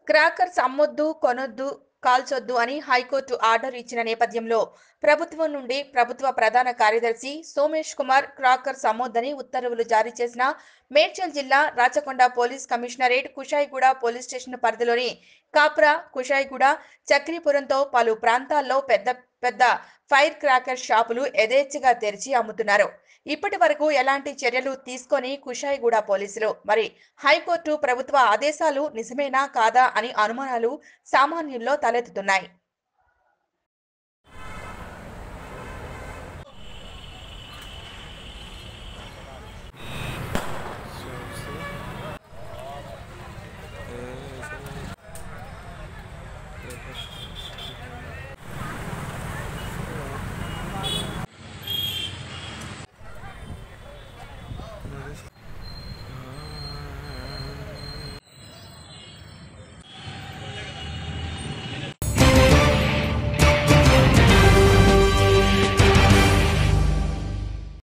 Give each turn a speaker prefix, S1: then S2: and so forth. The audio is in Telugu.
S1: క్రాకర్స్ అమ్మొద్దు కొనొద్దు కాల్చొద్దు అని హైకోర్టు ఆర్డర్ ఇచ్చిన నేపథ్యంలో ప్రభుత్వం నుండి ప్రభుత్వ ప్రధాన కార్యదర్శి సోమేష్ కుమార్ క్రాకర్స్ అమ్మొద్దని ఉత్తర్వులు జారీ చేసిన మేడ్చల్ జిల్లా Rachakonda police commissionerate Kushaiguda police station పరిధిలోని కాప్రా కుషాయిగూడ చక్రీపురంతో పలు ప్రాంతాల్లో పెద్ద పెద్ద ఫైర్ క్రాకర్ షాపులు యథేచ్ఛగా తెరిచి అమ్ముతున్నారు ఇప్పటి వరకు ఎలాంటి చర్యలు తీసుకొని కుషాయిగూడ పోలీసులు మరి హైకోర్టు ప్రభుత్వ ఆదేశాలు నిజమేనా కాదా అని అనుమానాలు సామాన్యుల్లో తలెత్తుతున్నాయి
S2: É, isso aí. É,